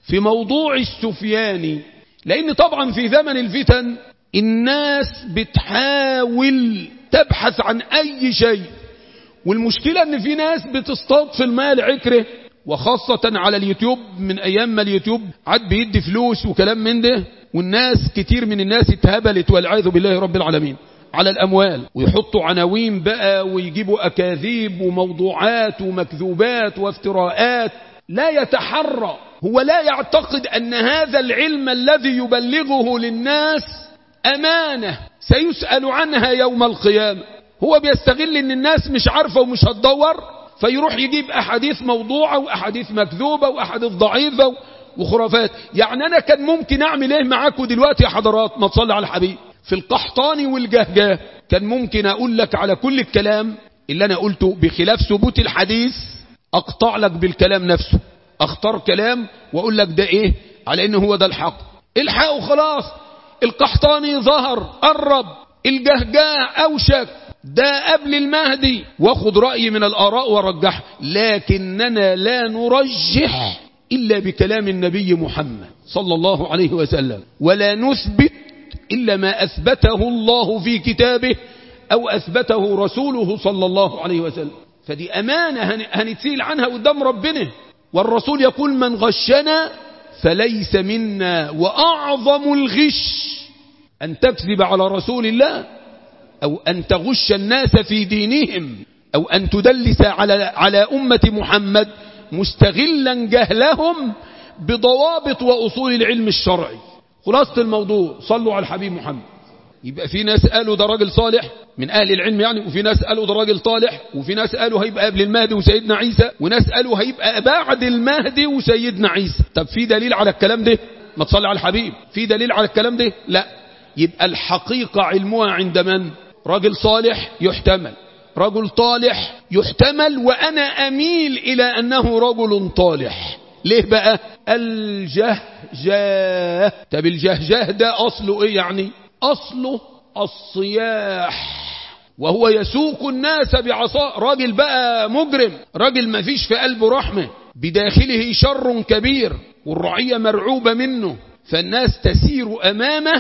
في موضوع السفياني لأن طبعا في زمن الفتن الناس بتحاول تبحث عن أي شيء والمشكلة ان في ناس بتصطاد في الماء العكره وخاصة على اليوتيوب من ايام ما اليوتيوب عاد بيدي فلوس وكلام من ده والناس كتير من الناس اتهبلت والعياذ بالله رب العالمين على الاموال ويحطوا عناوين بقى ويجيبوا اكاذيب وموضوعات ومكذوبات وافتراءات لا يتحرى هو لا يعتقد ان هذا العلم الذي يبلغه للناس امانة سيسأل عنها يوم القيامة هو بيستغل ان الناس مش عارفة ومش هتدور فيروح يجيب احاديث موضوعة واحاديث مكذوبة واحاديث ضعيفة وخرافات يعني انا كان ممكن اعمل ايه معاكم دلوقتي يا حضرات ما تصلي على الحبيب في القحطاني والجهجاه كان ممكن اقول لك على كل الكلام اللي انا قلته بخلاف ثبوت الحديث اقطع لك بالكلام نفسه اختار كلام واقول لك ده ايه على ان هو ده الحق الحقه خلاص القحطاني ظهر قرب الجهجاه اوشك ده قبل المهدي واخد رأي من الآراء ورجح لكننا لا نرجح إلا بكلام النبي محمد صلى الله عليه وسلم ولا نثبت إلا ما أثبته الله في كتابه أو أثبته رسوله صلى الله عليه وسلم فدي أمانة هنتسيل عنها قدام ربنا والرسول يقول من غشنا فليس منا وأعظم الغش أن تكذب على رسول الله أو أن تغش الناس في دينهم أو أن تدلس على, على أمة محمد مستغلا جهلهم بضوابط وأصول العلم الشرعي خلاصة الموضوع صلوا على الحبيب محمد يبقى في ناس قالوا ده راجل صالح من أهل العلم يعني وفي ناس قالوا ده راجل طالح وفي ناس قالوا هيبقى قبل المهدي وسيدنا عيسى وناس قالوا هيبقى بعد المهدي وسيدنا عيسى طب في دليل على الكلام ده ما تصلي على الحبيب في دليل على الكلام ده لا يبقى الحقيقة علمها عند من رجل صالح يحتمل رجل طالح يحتمل وأنا أميل إلى أنه رجل طالح ليه بقى الجهجاه طب الجهجاه ده أصله إيه يعني أصله الصياح وهو يسوق الناس بعصا راجل بقى مجرم راجل ما فيش في قلبه رحمة بداخله شر كبير والرعية مرعوبة منه فالناس تسير أمامه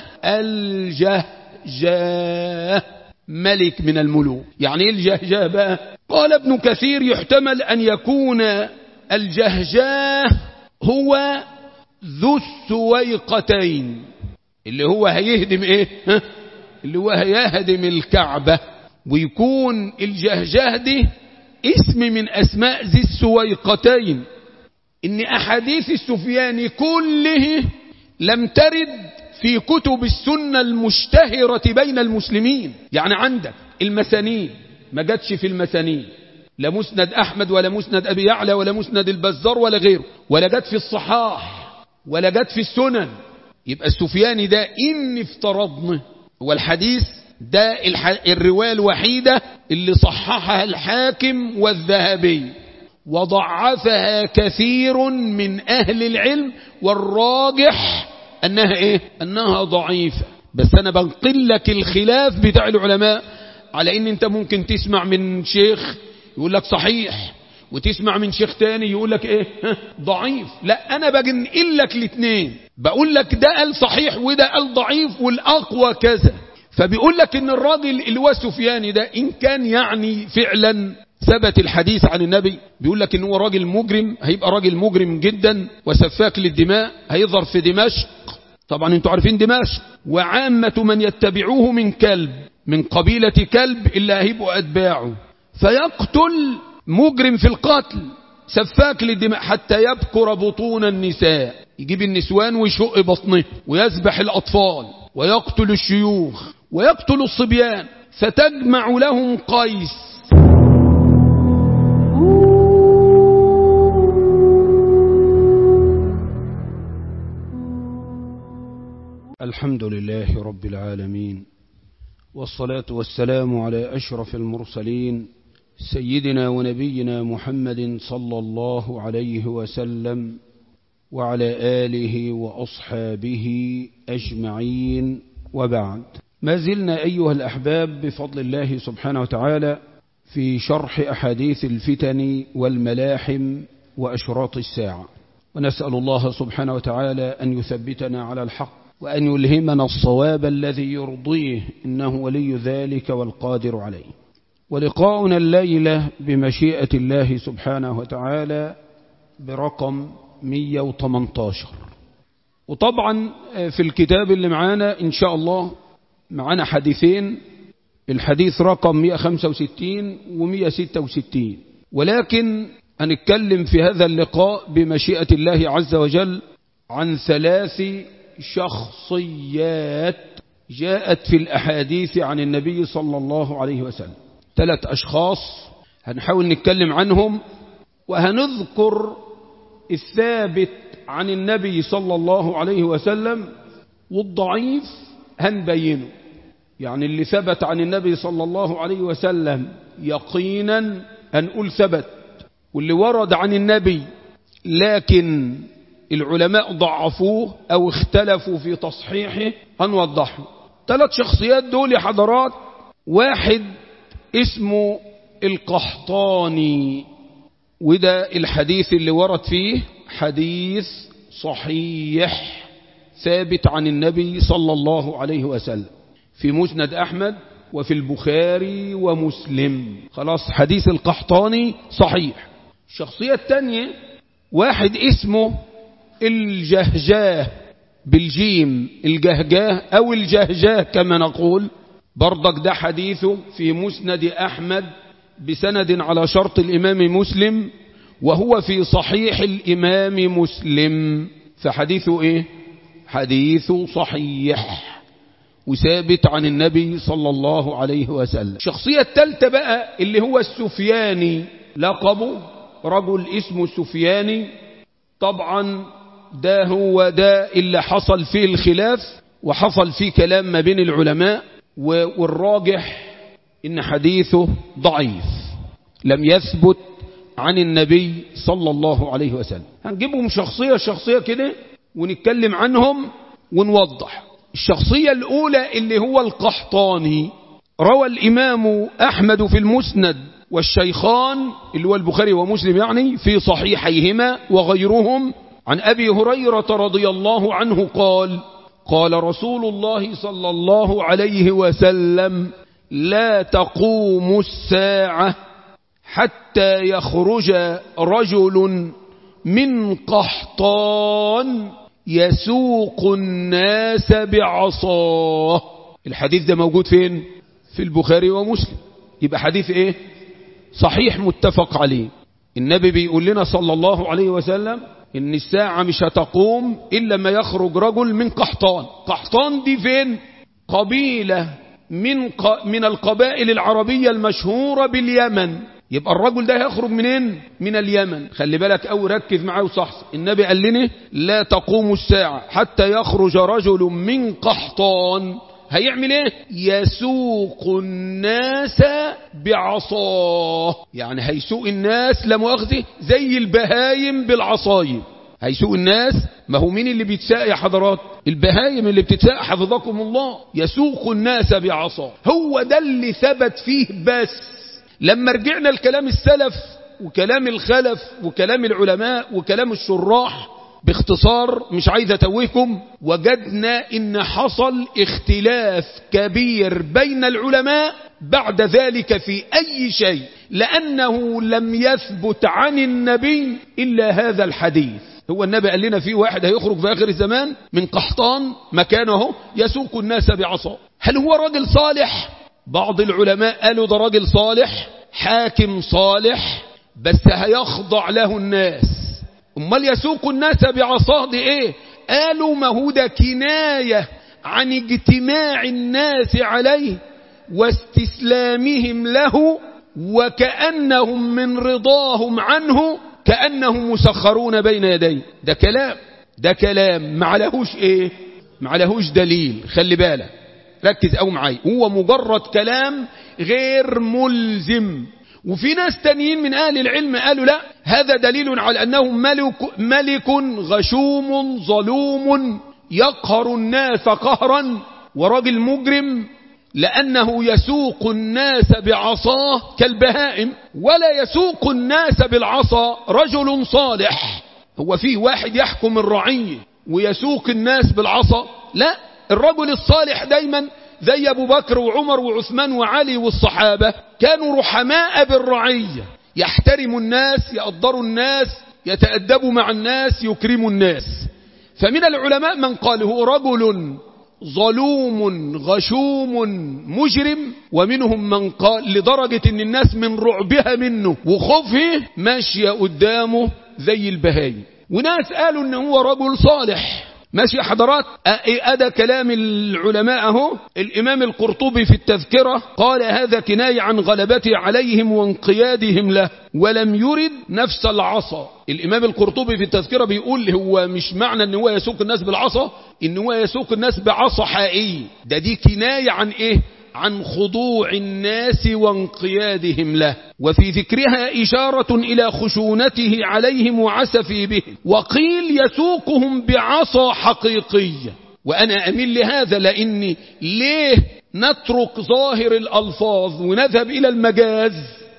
الجهجاه ملك من الملوك يعني ايه الجهجاه بقى قال ابن كثير يحتمل أن يكون الجهجاه هو ذو السويقتين اللي هو هيهدم ايه ها؟ اللي هو هيهدم الكعبة ويكون الجهجاه دي اسم من اسماء ذي السويقتين ان احاديث السفياني كله لم ترد في كتب السنة المشتهرة بين المسلمين يعني عندك المسانيد ما جاتش في المسانيد لا مسند أحمد ولا مسند أبي يعلى ولا مسند البزار ولا غيره ولا جت في الصحاح ولا جت في السنن يبقى السفياني ده إن افترضنا هو الحديث ده الح... الرواية الوحيدة اللي صححها الحاكم والذهبي وضعفها كثير من أهل العلم والراجح أنها إيه؟ أنها ضعيفة بس أنا بنقل لك الخلاف بتاع العلماء على إن أنت ممكن تسمع من شيخ يقول لك صحيح وتسمع من شيخ تاني يقول لك إيه ضعيف لا أنا بنقل لك الاثنين بقول لك ده قال صحيح وده قال ضعيف والأقوى كذا فبيقول لك إن الراجل اللي هو سفياني ده إن كان يعني فعلا ثبت الحديث عن النبي بيقول لك ان هو راجل مجرم هيبقى راجل مجرم جدا وسفاك للدماء هيظهر في دمشق طبعا انتوا عارفين دمشق وعامة من يتبعوه من كلب من قبيلة كلب إلا هيبقوا أتباعه فيقتل مجرم في القتل سفاك للدماء حتى يبكر بطون النساء يجيب النسوان ويشق بطنه ويذبح الأطفال ويقتل الشيوخ ويقتل الصبيان فتجمع لهم قيس الحمد لله رب العالمين والصلاة والسلام على أشرف المرسلين سيدنا ونبينا محمد صلى الله عليه وسلم وعلى آله وأصحابه أجمعين وبعد ما زلنا أيها الأحباب بفضل الله سبحانه وتعالى في شرح أحاديث الفتن والملاحم وأشراط الساعة ونسأل الله سبحانه وتعالى أن يثبتنا على الحق وأن يلهمنا الصواب الذي يرضيه إنه ولي ذلك والقادر عليه ولقاؤنا الليلة بمشيئة الله سبحانه وتعالى برقم 118 وطبعا في الكتاب اللي معانا إن شاء الله معانا حديثين الحديث رقم 165 و 166 ولكن هنتكلم في هذا اللقاء بمشيئة الله عز وجل عن ثلاث شخصيات جاءت في الأحاديث عن النبي صلى الله عليه وسلم ثلاث أشخاص هنحاول نتكلم عنهم وهنذكر الثابت عن النبي صلى الله عليه وسلم والضعيف هنبينه يعني اللي ثبت عن النبي صلى الله عليه وسلم يقينا هنقول ثبت واللي ورد عن النبي لكن العلماء ضعفوه أو اختلفوا في تصحيحه هنوضحه ثلاث شخصيات دول يا حضرات واحد اسمه القحطاني وده الحديث اللي ورد فيه حديث صحيح ثابت عن النبي صلى الله عليه وسلم في مسند أحمد وفي البخاري ومسلم خلاص حديث القحطاني صحيح الشخصية الثانية واحد اسمه الجهجاه بالجيم الجهجاه أو الجهجاه كما نقول برضك ده حديثه في مسند أحمد بسند على شرط الإمام مسلم وهو في صحيح الإمام مسلم فحديثه إيه حديث صحيح وثابت عن النبي صلى الله عليه وسلم الشخصية الثالثة بقى اللي هو السفياني لقبه رجل اسمه السفياني طبعا ده هو ده اللي حصل فيه الخلاف وحصل فيه كلام ما بين العلماء والراجح ان حديثه ضعيف لم يثبت عن النبي صلى الله عليه وسلم هنجيبهم شخصية شخصية كده ونتكلم عنهم ونوضح الشخصية الأولى اللي هو القحطاني روى الإمام أحمد في المسند والشيخان اللي هو البخاري ومسلم يعني في صحيحيهما وغيرهم عن أبي هريرة رضي الله عنه قال قال رسول الله صلى الله عليه وسلم لا تقوم الساعة حتى يخرج رجل من قحطان يسوق الناس بعصاه الحديث ده موجود فين في البخاري ومسلم يبقى حديث ايه صحيح متفق عليه النبي بيقول لنا صلى الله عليه وسلم ان الساعة مش هتقوم الا ما يخرج رجل من قحطان قحطان دي فين قبيلة من, ق... من القبائل العربية المشهورة باليمن يبقى الرجل ده هيخرج منين من اليمن خلي بالك او ركز معاه وصحص النبي قال لنا لا تقوم الساعة حتى يخرج رجل من قحطان هيعمل ايه يسوق الناس بعصاه يعني هيسوق الناس لا مؤاخذه زي البهايم بالعصايم هيسوق الناس ما هو مين اللي بيتساق يا حضرات البهايم اللي بتتساق حفظكم الله يسوق الناس بعصاه هو ده اللي ثبت فيه بس لما رجعنا لكلام السلف وكلام الخلف وكلام العلماء وكلام الشراح باختصار مش عايز اتوهكم وجدنا ان حصل اختلاف كبير بين العلماء بعد ذلك في اي شيء لانه لم يثبت عن النبي الا هذا الحديث هو النبي قال لنا في واحد هيخرج في اخر الزمان من قحطان مكانه يسوق الناس بعصاه هل هو راجل صالح بعض العلماء قالوا ده راجل صالح حاكم صالح بس هيخضع له الناس امال يسوق الناس بعصاه دي ايه قالوا ما هو ده كناية عن اجتماع الناس عليه واستسلامهم له وكأنهم من رضاهم عنه كأنهم مسخرون بين يديه ده كلام ده كلام معلهوش ايه معلهوش دليل خلي بالك ركز او معايا هو مجرد كلام غير ملزم وفي ناس تانيين من اهل العلم قالوا لا هذا دليل على انه ملك, ملك غشوم ظلوم يقهر الناس قهرا ورجل مجرم لأنه يسوق الناس بعصاه كالبهائم ولا يسوق الناس بالعصا رجل صالح هو في واحد يحكم الرعية ويسوق الناس بالعصا لا الرجل الصالح دايما زي أبو بكر وعمر وعثمان وعلي والصحابة كانوا رحماء بالرعية يحترموا الناس يقدروا الناس يتأدبوا مع الناس يكرموا الناس فمن العلماء من قال هو رجل ظلوم غشوم مجرم ومنهم من قال لدرجة ان الناس من رعبها منه وخوفه ماشية قدامه زي البهايم وناس قالوا ان هو رجل صالح ماشي حضرات أدى كلام العلماء اهو الإمام القرطبي في التذكرة قال هذا كناية عن غلبته عليهم وانقيادهم له ولم يرد نفس العصا الإمام القرطبي في التذكرة بيقول هو مش معنى ان هو يسوق الناس بالعصا ان هو يسوق الناس بعصا حقيقي ده دي كناية عن ايه عن خضوع الناس وانقيادهم له وفي ذكرها إشارة إلى خشونته عليهم وعسفه بهم وقيل يسوقهم بعصا حقيقية وأنا أميل لهذا لأني ليه نترك ظاهر الألفاظ ونذهب إلى المجاز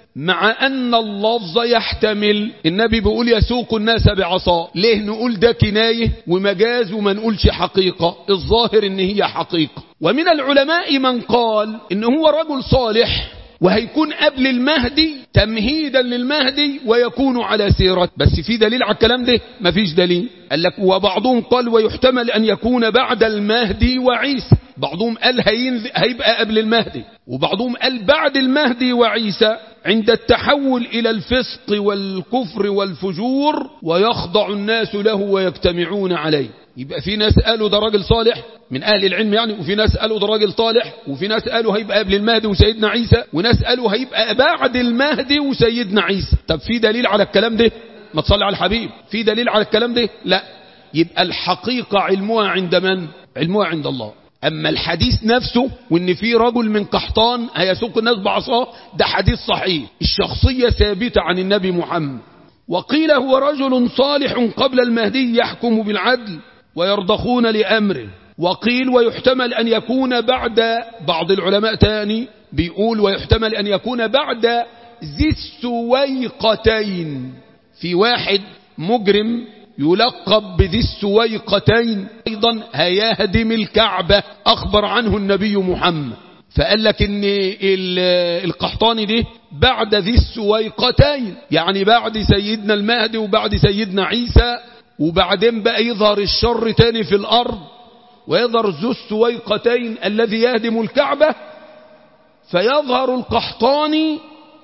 مع أن اللفظ يحتمل النبي بيقول يسوق الناس بعصا ليه نقول ده كناية ومجاز وما نقولش حقيقة الظاهر ان هي حقيقة ومن العلماء من قال ان هو رجل صالح وهيكون قبل المهدي تمهيدا للمهدي ويكون على سيرته بس في دليل على الكلام ده مفيش دليل قال لك وبعضهم قال ويحتمل أن يكون بعد المهدي وعيسى بعضهم قال هيبقى قبل المهدي وبعضهم قال بعد المهدي وعيسى عند التحول إلى الفسق والكفر والفجور ويخضع الناس له ويجتمعون عليه يبقى في ناس قالوا ده راجل صالح من أهل العلم يعني وفي ناس قالوا ده راجل صالح وفي ناس قالوا هيبقى قبل المهدي وسيدنا عيسى وناس قالوا هيبقى بعد المهدي وسيدنا عيسى طب في دليل على الكلام ده ما تصلي على الحبيب في دليل على الكلام ده لا يبقى الحقيقة علمها عند من علمها عند الله أما الحديث نفسه وإن في رجل من قحطان هيسوق الناس بعصاه ده حديث صحيح الشخصية ثابتة عن النبي محمد وقيل هو رجل صالح قبل المهدي يحكم بالعدل ويرضخون لأمره وقيل ويحتمل أن يكون بعد بعض العلماء تاني بيقول ويحتمل أن يكون بعد ذي السويقتين في واحد مجرم يلقب بذي السويقتين أيضا هيهدم الكعبة أخبر عنه النبي محمد فقال لك ان القحطاني ده بعد ذي السويقتين يعني بعد سيدنا المهدي وبعد سيدنا عيسى وبعدين بقى يظهر الشر تاني في الأرض ويظهر ذو السويقتين الذي يهدم الكعبة فيظهر القحطاني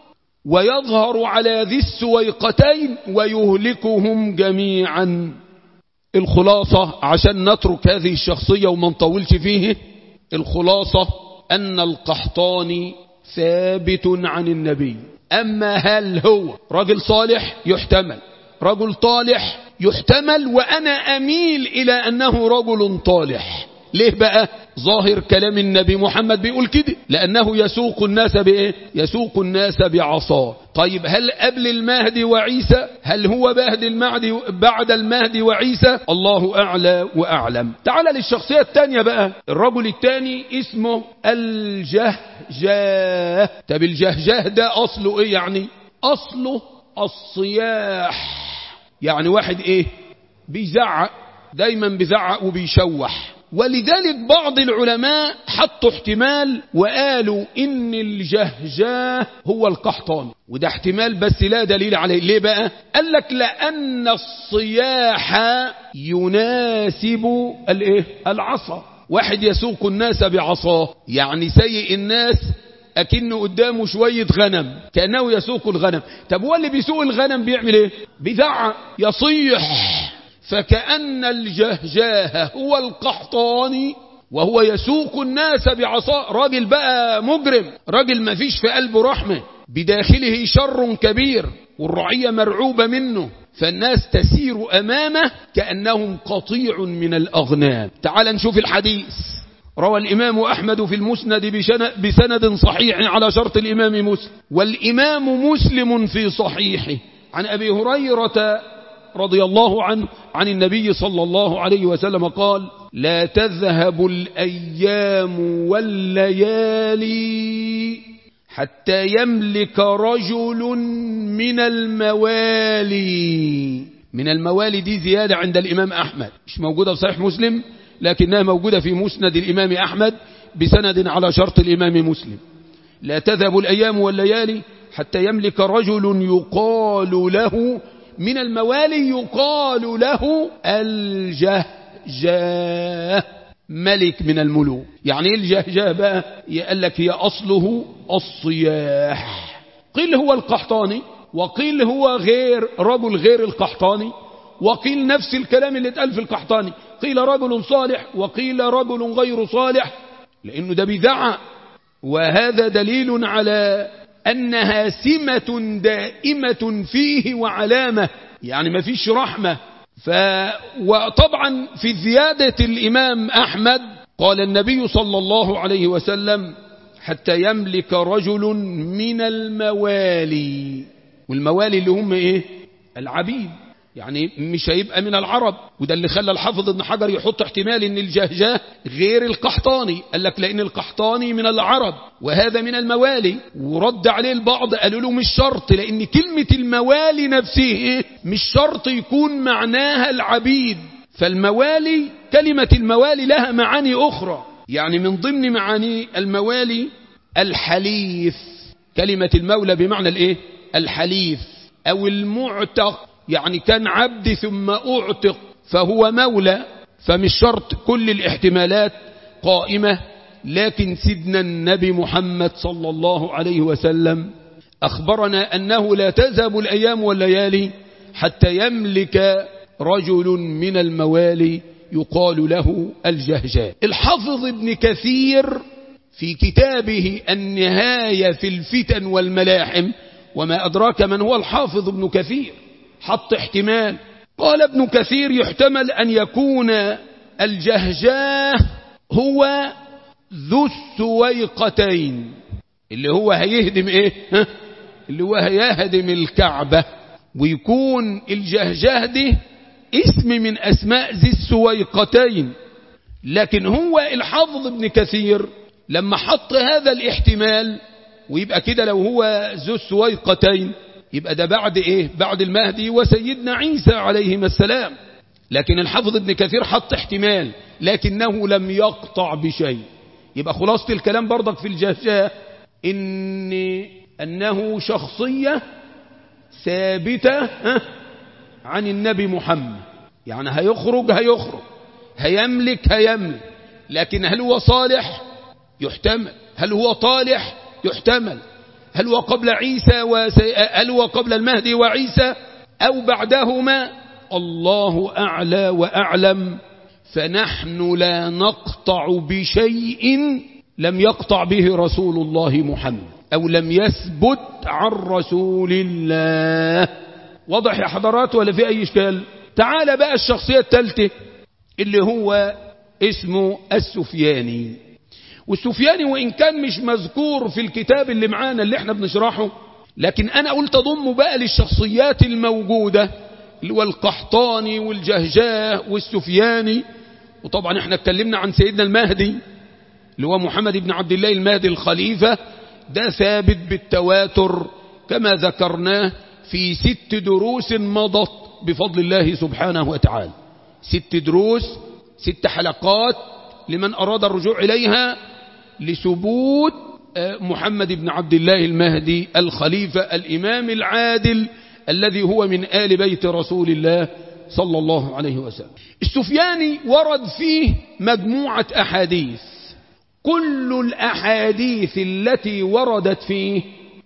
ويظهر على ذي السويقتين ويهلكهم جميعا الخلاصة عشان نترك هذه الشخصية وما نطولش فيه الخلاصة أن القحطاني ثابت عن النبي أما هل هو رجل صالح يحتمل رجل طالح يحتمل وأنا أميل إلى أنه رجل طالح ليه بقى ظاهر كلام النبي محمد بيقول كده لأنه يسوق الناس بإيه يسوق الناس بعصاه طيب هل قبل المهدي وعيسى هل هو بعد المهدي بعد المهدي وعيسى الله أعلى وأعلم تعال للشخصية الثانية بقى الرجل الثاني اسمه الجهجاه طب الجهجاه ده أصله إيه يعني أصله الصياح يعني واحد إيه بيزعق دايما بيزعق وبيشوح ولذلك بعض العلماء حطوا احتمال وقالوا ان الجهجاه هو القحطاني وده احتمال بس لا دليل عليه ليه بقى قال لك لان الصياح يناسب الايه العصا واحد يسوق الناس بعصاه يعني سيء الناس أكنه قدامه شوية غنم كأنه يسوق الغنم طب هو اللي بيسوق الغنم بيعمل ايه بيزعق يصيح فكأن الجهجاه هو القحطاني وهو يسوق الناس بعصا راجل بقى مجرم راجل ما فيش في قلبه رحمة بداخله شر كبير والرعية مرعوبة منه فالناس تسير أمامه كأنهم قطيع من الأغنام تعال نشوف الحديث روى الإمام أحمد في المسند بسند صحيح على شرط الإمام مسلم والإمام مسلم في صحيحه عن أبي هريرة رضي الله عنه عن النبي صلى الله عليه وسلم قال لا تذهب الأيام والليالي حتى يملك رجل من الموالي من الموالي دي زيادة عند الإمام أحمد مش موجودة في صحيح مسلم لكنها موجودة في مسند الإمام أحمد بسند على شرط الإمام مسلم لا تذهب الأيام والليالي حتى يملك رجل يقال له من الموالي يقال له الجهجاه ملك من الملوك يعني ايه الجهجاه بقى قال لك هي أصله الصياح قيل هو القحطاني وقيل هو غير رجل غير القحطاني وقيل نفس الكلام اللي اتقال في القحطاني قيل رجل صالح وقيل رجل غير صالح لأنه ده بيدعى وهذا دليل على أنها سمة دائمة فيه وعلامة يعني ما فيش رحمة ف وطبعا في زيادة الإمام أحمد قال النبي صلى الله عليه وسلم حتى يملك رجل من الموالي والموالي اللي هم ايه العبيد يعني مش هيبقى من العرب وده اللي خلى الحافظ ابن حجر يحط احتمال ان الجهجاه غير القحطاني قال لك لان القحطاني من العرب وهذا من الموالي ورد عليه البعض قالوا له مش شرط لان كلمة الموالي نفسه مش شرط يكون معناها العبيد فالموالي كلمة الموالي لها معاني اخرى يعني من ضمن معاني الموالي الحليف كلمة المولى بمعنى الايه الحليف او المعتق يعني كان عبد ثم اعتق فهو مولى فمش شرط كل الاحتمالات قائمة لكن سيدنا النبي محمد صلى الله عليه وسلم أخبرنا أنه لا تذهب الأيام والليالي حتى يملك رجل من الموالي يقال له الجهجاء الحافظ ابن كثير في كتابه النهاية في الفتن والملاحم وما أدراك من هو الحافظ ابن كثير حط احتمال قال ابن كثير يحتمل أن يكون الجهجاه هو ذو السويقتين اللي هو هيهدم ايه ها؟ اللي هو هيهدم الكعبة ويكون الجهجاه دي اسم من أسماء ذي السويقتين لكن هو الحافظ ابن كثير لما حط هذا الاحتمال ويبقى كده لو هو ذو السويقتين يبقى ده بعد ايه بعد المهدي وسيدنا عيسى عليهما السلام لكن الحافظ ابن كثير حط احتمال لكنه لم يقطع بشيء يبقى خلاصة الكلام برضك في الجهجاه إن أنه شخصية ثابتة عن النبي محمد يعني هيخرج هيخرج هيملك هيملك لكن هل هو صالح يحتمل هل هو طالح يحتمل هل هو قبل عيسى وسي... هل هو قبل المهدي وعيسى أو بعدهما الله أعلى وأعلم فنحن لا نقطع بشيء لم يقطع به رسول الله محمد أو لم يثبت عن رسول الله واضح يا حضرات ولا في أي إشكال تعال بقى الشخصية الثالثة اللي هو اسمه السفياني والسفياني وإن كان مش مذكور في الكتاب اللي معانا اللي احنا بنشرحه لكن أنا قلت أضمه بقى للشخصيات الموجودة اللي هو القحطاني والجهجاه والسفياني وطبعا احنا اتكلمنا عن سيدنا المهدي اللي هو محمد بن عبد الله المهدي الخليفة ده ثابت بالتواتر كما ذكرناه في ست دروس مضت بفضل الله سبحانه وتعالى ست دروس ست حلقات لمن أراد الرجوع إليها لثبوت محمد بن عبد الله المهدي الخليفة الإمام العادل الذي هو من آل بيت رسول الله صلى الله عليه وسلم السفياني ورد فيه مجموعة أحاديث كل الأحاديث التي وردت فيه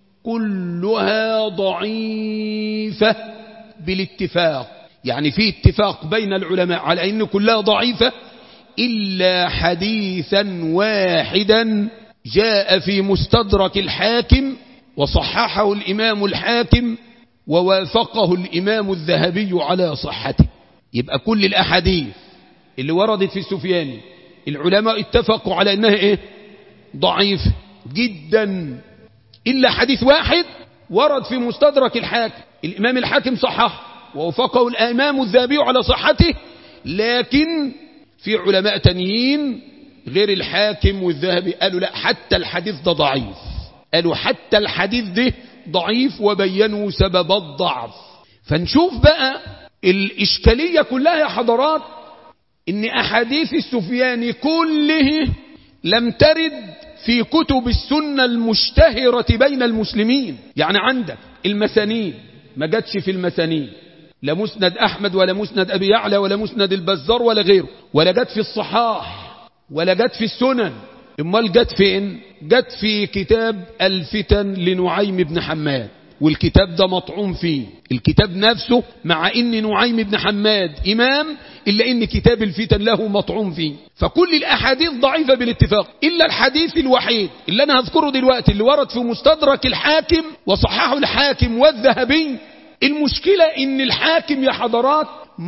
كلها ضعيفة بالاتفاق يعني في اتفاق بين العلماء على أن كلها ضعيفة إلا حديثا واحدا جاء في مستدرك الحاكم وصححه الإمام الحاكم ووافقه الإمام الذهبي على صحته يبقى كل الأحاديث اللي وردت في السفياني العلماء اتفقوا على أنها إيه ضعيف جدا إلا حديث واحد ورد في مستدرك الحاكم الإمام الحاكم صحح ووافقه الإمام الذهبي على صحته لكن في علماء تانيين غير الحاكم والذهبي قالوا لا حتى الحديث ده ضعيف قالوا حتى الحديث ده ضعيف وبينوا سبب الضعف فنشوف بقى الإشكالية كلها يا حضرات إن أحاديث السفياني كله لم ترد في كتب السنة المشتهرة بين المسلمين يعني عندك المسانيد ما جاتش في المسانيد لا مسند أحمد ولا مسند أبي يعلى ولا مسند البزار ولا غيره ولا جت في الصحاح ولا جت في السنن امال جت فين جت في كتاب الفتن لنعيم بن حماد والكتاب ده مطعوم فيه الكتاب نفسه مع ان نعيم بن حماد امام الا ان كتاب الفتن له مطعوم فيه فكل الاحاديث ضعيفة بالاتفاق الا الحديث الوحيد اللي انا هذكره دلوقتي اللي ورد في مستدرك الحاكم وصححه الحاكم والذهبي المشكلة ان الحاكم يا حضرات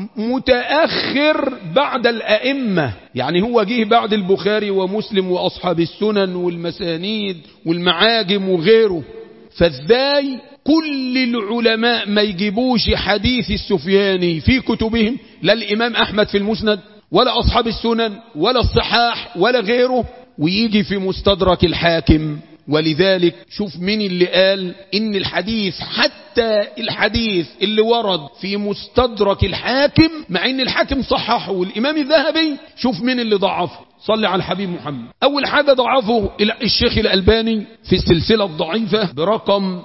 متأخر بعد الأئمة يعني هو جه بعد البخاري ومسلم وأصحاب السنن والمسانيد والمعاجم وغيره فازاي كل العلماء ما يجيبوش حديث السفياني في كتبهم لا الإمام أحمد في المسند ولا أصحاب السنن ولا الصحاح ولا غيره ويجي في مستدرك الحاكم ولذلك شوف مين اللي قال ان الحديث حتى الحديث اللي ورد في مستدرك الحاكم مع ان الحاكم صححه والامام الذهبي شوف مين اللي ضعفه صلي على الحبيب محمد اول حاجة ضعفه الشيخ الالباني في السلسلة الضعيفة برقم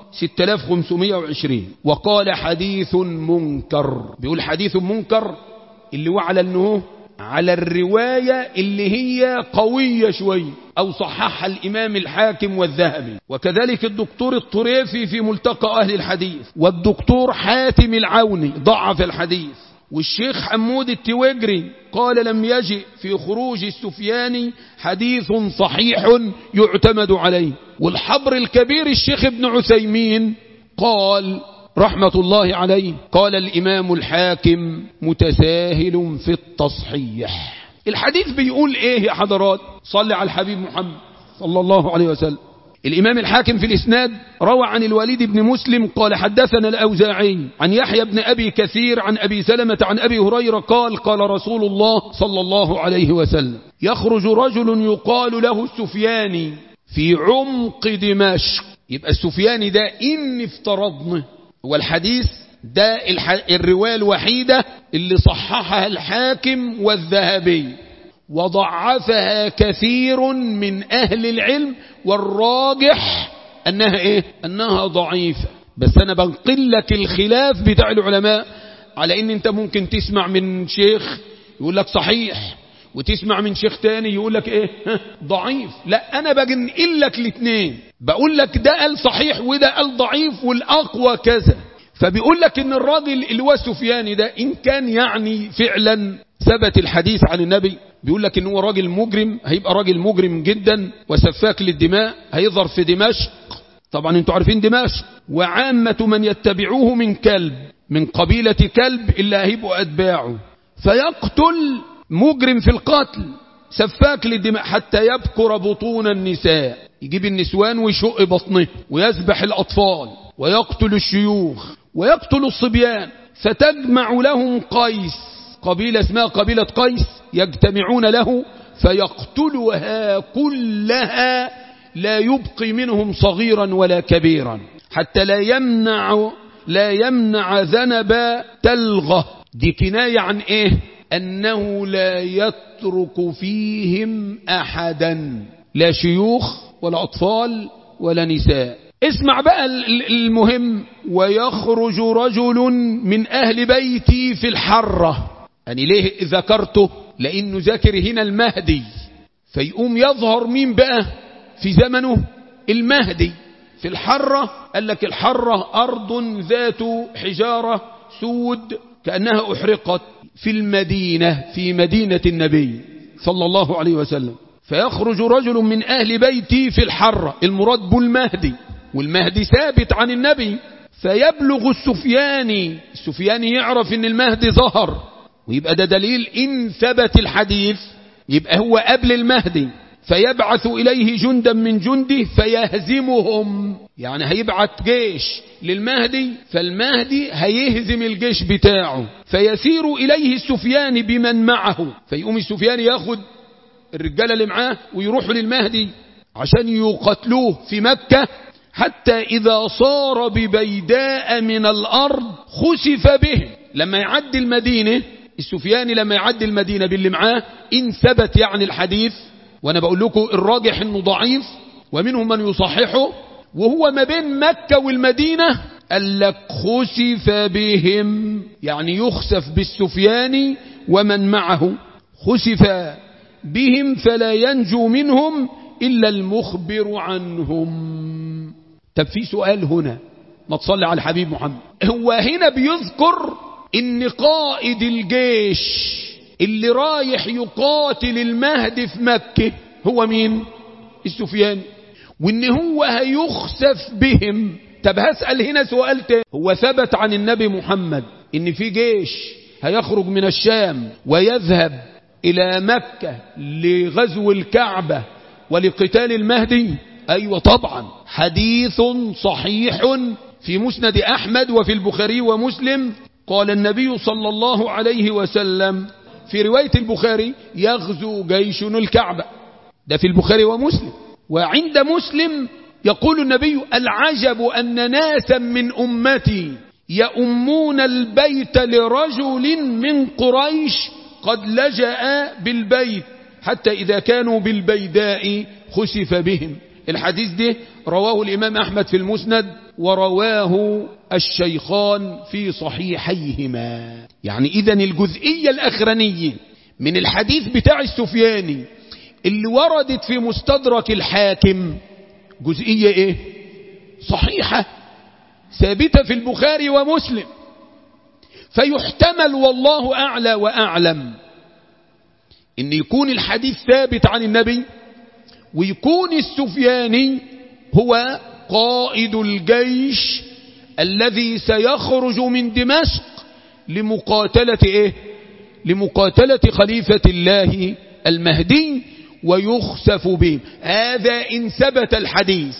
6520 وقال حديث منكر بيقول حديث منكر اللي هو على انه على الرواية اللي هي قوية شوية أو صححها الإمام الحاكم والذهبي وكذلك الدكتور الطريفي في ملتقى أهل الحديث والدكتور حاتم العوني ضعف الحديث والشيخ حمود التوجري قال لم يجئ في خروج السفياني حديث صحيح يعتمد عليه والحبر الكبير الشيخ ابن عثيمين قال رحمة الله عليه قال الإمام الحاكم متساهل في التصحيح الحديث بيقول ايه يا حضرات صلي على الحبيب محمد صلى الله عليه وسلم الإمام الحاكم في الإسناد روى عن الوليد بن مسلم قال حدثنا الأوزاعي عن يحيى بن أبي كثير عن أبي سلمة عن أبي هريرة قال قال رسول الله صلى الله عليه وسلم يخرج رجل يقال له السفياني في عمق دمشق يبقى السفياني ده إن افترضنا والحديث ده الرواية الوحيدة اللي صححها الحاكم والذهبي وضعفها كثير من أهل العلم والراجح أنها إيه؟ أنها ضعيفة بس أنا بنقل لك الخلاف بتاع العلماء على إن أنت ممكن تسمع من شيخ يقول لك صحيح وتسمع من شيخ تاني يقول لك ايه ضعيف لا انا بنقل لك الاثنين بقول لك ده قال صحيح وده قال ضعيف والاقوى كذا فبيقول لك ان الراجل اللي هو سفياني ده ان كان يعني فعلا ثبت الحديث عن النبي بيقول لك ان هو راجل مجرم هيبقى راجل مجرم جدا وسفاك للدماء هيظهر في دمشق طبعا انتوا عارفين دمشق وعامة من يتبعوه من كلب من قبيلة كلب اللي هيبقوا اتباعه فيقتل مجرم في القتل سفاك للدماء حتى يبكر بطون النساء يجيب النسوان ويشق بطنه ويذبح الأطفال ويقتل الشيوخ ويقتل الصبيان فتجمع لهم قيس قبيلة اسمها قبيلة قيس يجتمعون له فيقتلها كلها لا يبقي منهم صغيرا ولا كبيرا حتى لا يمنع لا يمنع ذنب تلغى دي كناية عن ايه أنه لا يترك فيهم أحدا لا شيوخ ولا أطفال ولا نساء اسمع بقى المهم ويخرج رجل من أهل بيتي في الحرة يعني ليه ذكرته لأنه ذاكر هنا المهدي فيقوم يظهر مين بقى في زمنه المهدي في الحرة قال لك الحرة أرض ذات حجارة سود كأنها أحرقت في المدينة في مدينة النبي صلى الله عليه وسلم فيخرج رجل من أهل بيتي في الحرة المراد بالمهدي والمهدي ثابت عن النبي فيبلغ السفياني السفياني يعرف ان المهدي ظهر ويبقى ده دليل إن ثبت الحديث يبقى هو قبل المهدي فيبعث إليه جندا من جنده فيهزمهم يعني هيبعت جيش للمهدي فالمهدي هيهزم الجيش بتاعه فيسير إليه السفيان بمن معه فيقوم السفيان ياخد الرجالة اللي معاه ويروحوا للمهدي عشان يقتلوه في مكة حتى إذا صار ببيداء من الأرض خسف به لما يعدي المدينة السفياني لما يعدي المدينة باللي معاه إن ثبت يعني الحديث وأنا بقول لكم الراجح إنه ضعيف ومنهم من يصححه وهو ما بين مكة والمدينة قال لك خسف بهم يعني يخسف بالسفياني ومن معه خسف بهم فلا ينجو منهم إلا المخبر عنهم طب في سؤال هنا ما تصلي على الحبيب محمد هو هنا بيذكر ان قائد الجيش اللي رايح يقاتل المهدي في مكة هو مين السفياني وان هو هيخسف بهم طب هسأل هنا سؤال تاني هو ثبت عن النبي محمد ان في جيش هيخرج من الشام ويذهب الى مكة لغزو الكعبة ولقتال المهدي ايوه طبعا حديث صحيح في مسند احمد وفي البخاري ومسلم قال النبي صلى الله عليه وسلم في رواية البخاري يغزو جيش الكعبة ده في البخاري ومسلم وعند مسلم يقول النبي العجب أن ناسا من أمتي يؤمون البيت لرجل من قريش قد لجأ بالبيت حتى إذا كانوا بالبيداء خسف بهم الحديث ده رواه الإمام أحمد في المسند ورواه الشيخان في صحيحيهما يعني إذا الجزئية الأخرانية من الحديث بتاع السفياني اللي وردت في مستدرك الحاكم جزئية ايه صحيحة ثابتة في البخاري ومسلم فيحتمل والله أعلى وأعلم ان يكون الحديث ثابت عن النبي ويكون السفياني هو قائد الجيش الذي سيخرج من دمشق لمقاتلة ايه لمقاتلة خليفة الله المهدي ويخسف بهم هذا إن ثبت الحديث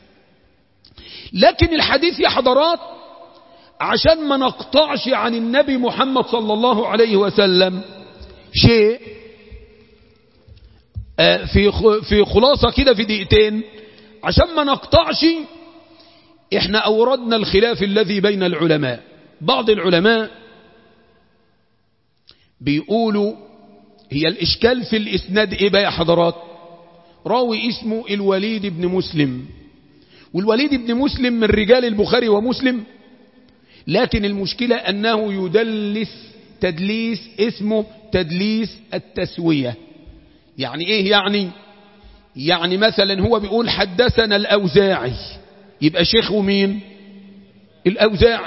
لكن الحديث يا حضرات عشان ما نقطعش عن النبي محمد صلى الله عليه وسلم شيء في في خلاصة كده في دقيقتين عشان ما نقطعش احنا اوردنا الخلاف الذي بين العلماء بعض العلماء بيقولوا هي الاشكال في الاسناد ايه بقى يا حضرات راوي اسمه الوليد بن مسلم والوليد بن مسلم من رجال البخاري ومسلم لكن المشكلة انه يدلس تدليس اسمه تدليس التسوية يعني ايه يعني يعني مثلا هو بيقول حدثنا الاوزاعي يبقى شيخه مين الاوزاعي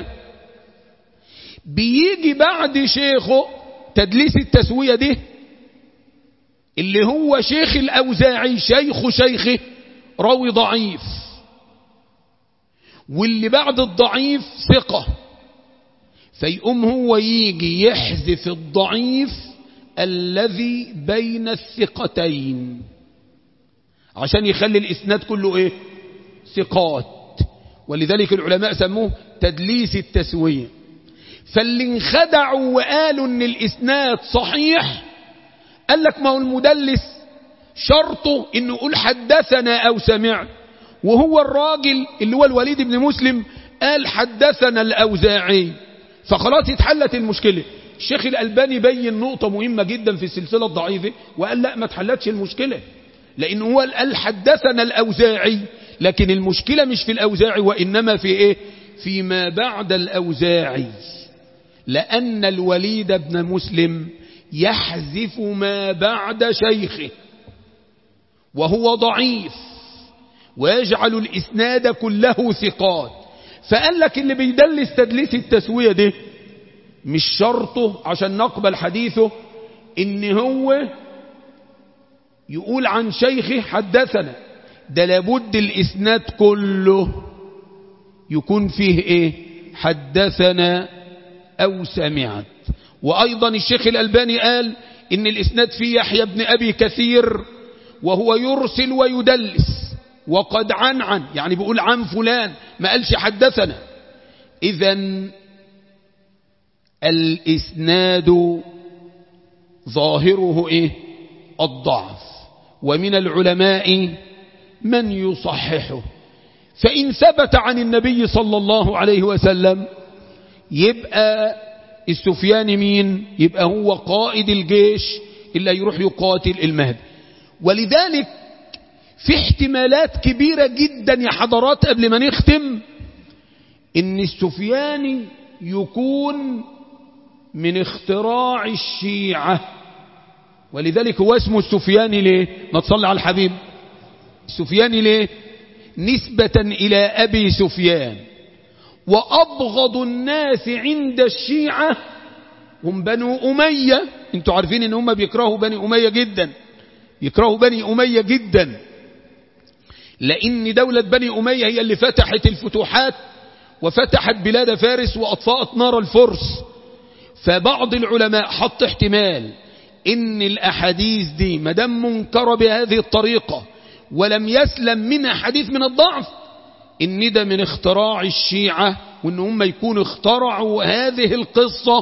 بيجي بعد شيخه تدليس التسوية ده اللي هو شيخ الاوزاعي شيخ شيخه راوي ضعيف واللي بعد الضعيف ثقة فيقوم هو يجي يحذف الضعيف الذي بين الثقتين عشان يخلي الإسناد كله إيه ثقات ولذلك العلماء سموه تدليس التسوية فاللي انخدعوا وقالوا ان الإسناد صحيح قال لك ما هو المدلس شرطه انه يقول حدثنا او سمعت وهو الراجل اللي هو الوليد بن مسلم قال حدثنا الأوزاعي فخلاص اتحلت المشكلة الشيخ الألباني بين نقطة مهمة جدا في السلسلة الضعيفة وقال لا ما اتحلتش المشكلة لأن هو قال حدثنا الأوزاعي لكن المشكلة مش في الأوزاعي وإنما في إيه فيما بعد الأوزاعي لأن الوليد بن مسلم يحذف ما بعد شيخه وهو ضعيف ويجعل الإسناد كله ثقات فقال لك اللي بيدلس تدليس التسوية ده مش شرطه عشان نقبل حديثه ان هو يقول عن شيخه حدثنا ده لابد الإسناد كله يكون فيه ايه حدثنا أو سمعت وأيضا الشيخ الألباني قال إن الإسناد فيه يحيى بن أبي كثير وهو يرسل ويدلس وقد عن عن يعني بيقول عن فلان ما قالش حدثنا إذا الإسناد ظاهره إيه الضعف ومن العلماء من يصححه فإن ثبت عن النبي صلى الله عليه وسلم يبقى السفيان مين يبقى هو قائد الجيش اللي يروح يقاتل المهدي ولذلك في احتمالات كبيرة جدا يا حضرات قبل ما نختم ان السفياني يكون من اختراع الشيعة ولذلك هو اسمه السفياني ليه ما تصلي على الحبيب السفياني ليه نسبة إلى أبي سفيان وأبغض الناس عند الشيعة هم بنو أمية انتوا عارفين ان هم بيكرهوا بني أمية جدا يكرهوا بني أمية جدا لأن دولة بني أمية هي اللي فتحت الفتوحات وفتحت بلاد فارس وأطفأت نار الفرس فبعض العلماء حط احتمال ان الأحاديث دي مدام منكرة بهذه الطريقة ولم يسلم منها حديث من الضعف ان ده من اختراع الشيعة وان هم يكونوا اخترعوا هذه القصة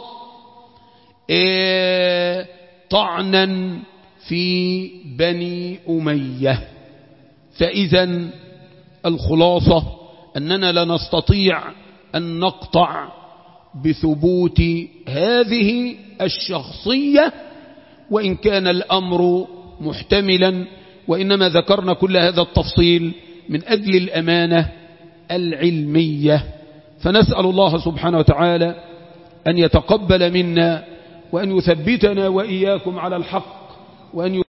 اه طعنا في بني أمية فإذا الخلاصة أننا لا نستطيع أن نقطع بثبوت هذه الشخصية وإن كان الأمر محتملا وإنما ذكرنا كل هذا التفصيل من أجل الأمانة العلمية فنسأل الله سبحانه وتعالى أن يتقبل منا وأن يثبتنا وإياكم على الحق وأن